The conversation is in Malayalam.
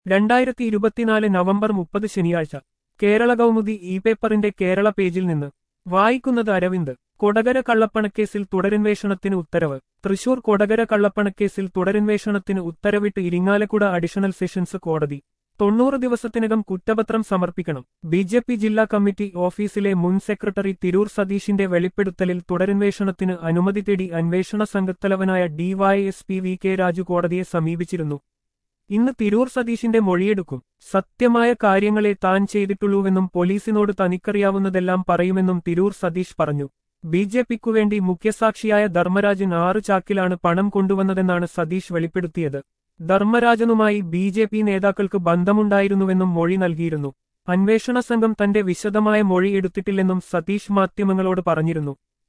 രണ്ടായിരത്തി ഇരുപത്തിനാല് നവംബർ മുപ്പത് ശനിയാഴ്ച കേരള കൗമുദി ഇ പേപ്പറിന്റെ കേരള പേജിൽ നിന്ന് വായിക്കുന്നത് അരവിന്ദ് കൊടകര കള്ളപ്പണക്കേസിൽ തുടരന്വേഷണത്തിന് ഉത്തരവ് തൃശൂർ കൊടകര കള്ളപ്പണക്കേസിൽ തുടരന്വേഷണത്തിന് ഉത്തരവിട്ട് ഇരിങ്ങാലക്കുട അഡീഷണൽ സെഷൻസ് കോടതി തൊണ്ണൂറ് ദിവസത്തിനകം കുറ്റപത്രം സമർപ്പിക്കണം ബി ജെ പി ജില്ലാ കമ്മിറ്റി ഓഫീസിലെ മുൻ സെക്രട്ടറി തിരൂർ സതീഷിന്റെ വെളിപ്പെടുത്തലിൽ തുടരന്വേഷണത്തിന് അനുമതി തേടി അന്വേഷണ സംഘത്തലവനായ ഡിവൈഎസ്പി വി കെ രാജു കോടതിയെ സമീപിച്ചിരുന്നു ഇന്ന് തിരൂർ സതീഷിന്റെ മൊഴിയെടുക്കും സത്യമായ കാര്യങ്ങളെ താൻ ചെയ്തിട്ടുള്ളൂവെന്നും പോലീസിനോട് തനിക്കറിയാവുന്നതെല്ലാം പറയുമെന്നും തിരൂർ സതീഷ് പറഞ്ഞു ബി ജെ പിക്കുവേണ്ടി മുഖ്യസാക്ഷിയായ ധർമ്മരാജൻ ആറു ചാക്കിലാണ് പണം കൊണ്ടുവന്നതെന്നാണ് സതീഷ് വെളിപ്പെടുത്തിയത് ധർമ്മരാജനുമായി ബി ജെ പി നേതാക്കൾക്ക് ബന്ധമുണ്ടായിരുന്നുവെന്നും മൊഴി നൽകിയിരുന്നു അന്വേഷണ സംഘം തന്റെ വിശദമായ മൊഴി എടുത്തിട്ടില്ലെന്നും സതീഷ് മാധ്യമങ്ങളോട് പറഞ്ഞിരുന്നു